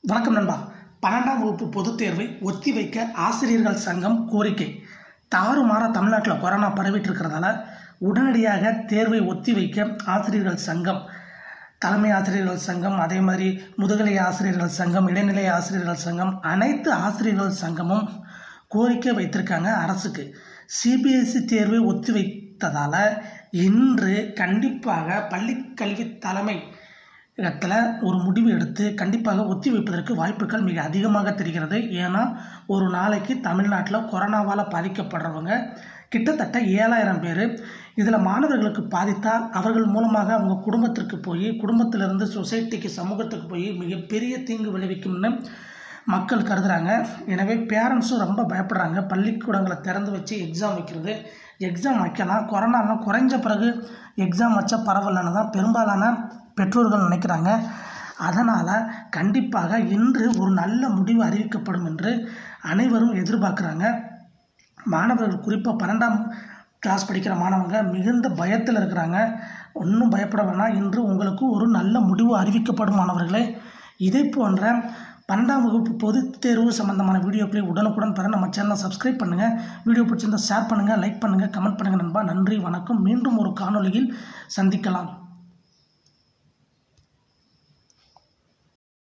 வணக்கம் நண்பா பன்னெண்டாம் வகுப்பு பொதுத் தேர்வை ஒத்திவைக்க ஆசிரியர்கள் சங்கம் கோரிக்கை தாறுமாற தமிழ்நாட்டில் கொரோனா பரவிட்டு இருக்கிறதால உடனடியாக தேர்வை ஒத்திவைக்க ஆசிரியர்கள் சங்கம் தலைமை ஆசிரியர்கள் சங்கம் அதே மாதிரி முதுகலை ஆசிரியர்கள் சங்கம் இடைநிலை ஆசிரியர்கள் சங்கம் அனைத்து ஆசிரியர்கள் சங்கமும் கோரிக்கை வைத்திருக்காங்க அரசுக்கு சிபிஎஸ்சி தேர்வை ஒத்திவைத்ததால் இன்று கண்டிப்பாக பள்ளிக்கல்வி தலைமை இடத்துல ஒரு முடிவு எடுத்து கண்டிப்பாக ஒத்தி வைப்பதற்கு வாய்ப்புகள் மிக அதிகமாக தெரிகிறது ஏன்னா ஒரு நாளைக்கு தமிழ்நாட்டில் கொரோனாவால் பாதிக்கப்படுறவங்க கிட்டத்தட்ட ஏழாயிரம் பேர் இதில் மாணவர்களுக்கு பாதித்தால் அவர்கள் மூலமாக அவங்க குடும்பத்திற்கு போய் குடும்பத்திலிருந்து சொசைட்டிக்கு சமூகத்துக்கு போய் மிகப்பெரிய தீங்கு விளைவிக்கும்னு மக்கள் கருதுகிறாங்க எனவே பேரண்ட்ஸும் ரொம்ப பயப்படுறாங்க பள்ளிக்கூடங்களை திறந்து வச்சு எக்ஸாம் வைக்கிறது எக்ஸாம் வைக்கலாம் கொரோனாலாம் குறைஞ்ச பிறகு எக்ஸாம் வச்சா பரவாயில்லன்னு தான் பெரும்பாலான பெற்றோர்கள் நினைக்கிறாங்க அதனால் கண்டிப்பாக இன்று ஒரு நல்ல முடிவு அறிவிக்கப்படும் என்று அனைவரும் எதிர்பார்க்குறாங்க மாணவர்கள் குறிப்பாக பன்னெண்டாம் கிளாஸ் படிக்கிற மாணவங்க மிகுந்த பயத்தில் இருக்கிறாங்க ஒன்றும் பயப்பட வேணாம் இன்று உங்களுக்கு ஒரு நல்ல முடிவு அறிவிக்கப்படும் மாணவர்களே இதே போன்ற பன்னெண்டாம் வகுப்பு பொதுத் தேர்வு சம்பந்தமான வீடியோக்களை உடனுக்குடன் பெற நம்ம சேனலை சப்ஸ்கிரைப் பண்ணுங்கள் வீடியோ பிடிச்சிருந்தா ஷேர் பண்ணுங்கள் லைக் பண்ணுங்கள் கமெண்ட் பண்ணுங்கள் நண்பா நன்றி வணக்கம் மீண்டும் ஒரு காணொளியில் சந்திக்கலாம்